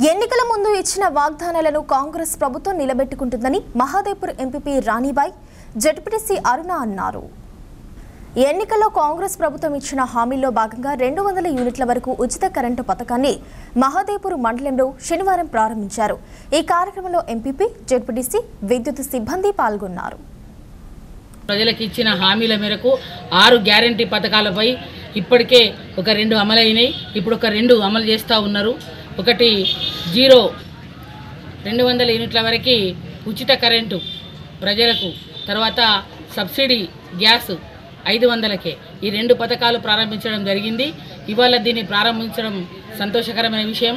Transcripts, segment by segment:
ఎన్నికల ముందు ఇచ్చిన వాగ్దానాలను కాంగ్రెస్ ప్రభుత్వం నిలబెట్టుకుంటుందని మహాదేవ్పూర్ ఎంపీపీ రాణిబాయ్ జడ్పీటీసీ అరుణ అన్నారు ఎన్నికల్లో కాంగ్రెస్ ప్రభుత్వం ఇచ్చిన హామీల్లో భాగంగా రెండు వందల యూనిట్ల వరకు ఉచిత కరెంటు పథకాన్ని మహాదేవ్పూర్ మండలంలో శనివారం ప్రారంభించారు ఈ కార్యక్రమంలో ఎంపీపీ జడ్పీటీసీ విద్యుత్ సిబ్బంది పాల్గొన్నారు ప్రజలకు ఇచ్చిన హామీల మేరకు ఆరు గ్యారంటీ పథకాలపై ఇప్పటికే ఒక రెండు అమలైనాయి ఇప్పుడు ఒక రెండు అమలు చేస్తూ ఉన్నారు ఒకటి జీరో రెండు వందల యూనిట్ల వరకు ఉచిత కరెంటు ప్రజలకు తర్వాత సబ్సిడీ గ్యాస్ ఐదు వందలకే ఈ రెండు పథకాలు ప్రారంభించడం జరిగింది ఇవాళ దీన్ని ప్రారంభించడం సంతోషకరమైన విషయం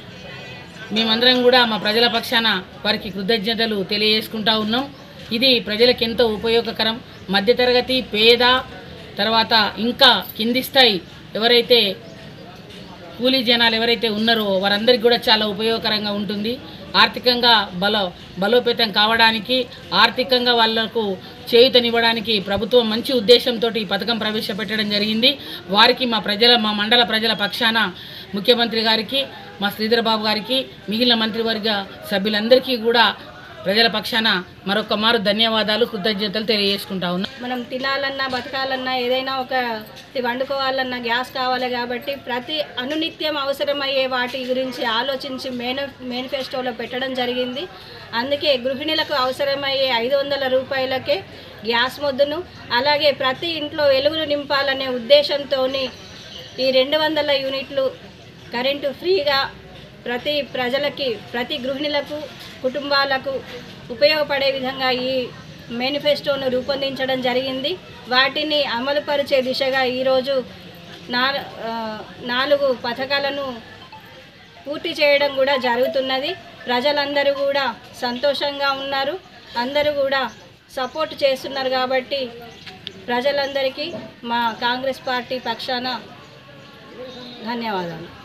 మేమందరం కూడా మా ప్రజల పక్షాన వారికి కృతజ్ఞతలు తెలియజేసుకుంటా ఉన్నాం ఇది ప్రజలకు ఎంతో ఉపయోగకరం మధ్యతరగతి పేద తర్వాత ఇంకా కింది స్థాయి ఎవరైతే కూలీ జనాలు ఎవరైతే ఉన్నారో వారందరికీ కూడా చాలా ఉపయోగకరంగా ఉంటుంది ఆర్థికంగా బల బలోపేతం కావడానికి ఆర్థికంగా వాళ్లకు చేయూతనివ్వడానికి ప్రభుత్వం మంచి ఉద్దేశంతో ఈ పథకం ప్రవేశపెట్టడం జరిగింది వారికి మా ప్రజల మా మండల ప్రజల పక్షాన ముఖ్యమంత్రి గారికి మా శ్రీధర్ బాబు గారికి మిగిలిన మంత్రివర్గ సభ్యులందరికీ కూడా ప్రజల పక్షాన మరొక మారు ధన్యవాదాలు కృతజ్ఞతలు తెలియజేసుకుంటా ఉన్నాం మనం తినాలన్నా బతకాలన్నా ఏదైనా ఒక వండుకోవాలన్నా గ్యాస్ కావాలి కాబట్టి ప్రతి అనునిత్యం అవసరమయ్యే వాటి గురించి ఆలోచించి మేన మేనిఫెస్టోలో పెట్టడం జరిగింది అందుకే గృహిణులకు అవసరమయ్యే ఐదు వందల రూపాయలకే గ్యాస్ మొద్దును అలాగే ప్రతి ఇంట్లో వెలుగులు నింపాలనే ఉద్దేశంతో ఈ రెండు వందల యూనిట్లు కరెంటు ఫ్రీగా ప్రతి ప్రజలకి ప్రతి గృహిణులకు కుటుంబాలకు ఉపయోగపడే విధంగా ఈ మేనిఫెస్టోను రూపొందించడం జరిగింది వాటిని అమలుపరిచే దిశగా ఈరోజు నా ఆ, నాలుగు పథకాలను పూర్తి చేయడం కూడా జరుగుతున్నది ప్రజలందరూ కూడా సంతోషంగా ఉన్నారు అందరూ కూడా సపోర్ట్ చేస్తున్నారు కాబట్టి ప్రజలందరికీ మా కాంగ్రెస్ పార్టీ పక్షాన ధన్యవాదాలు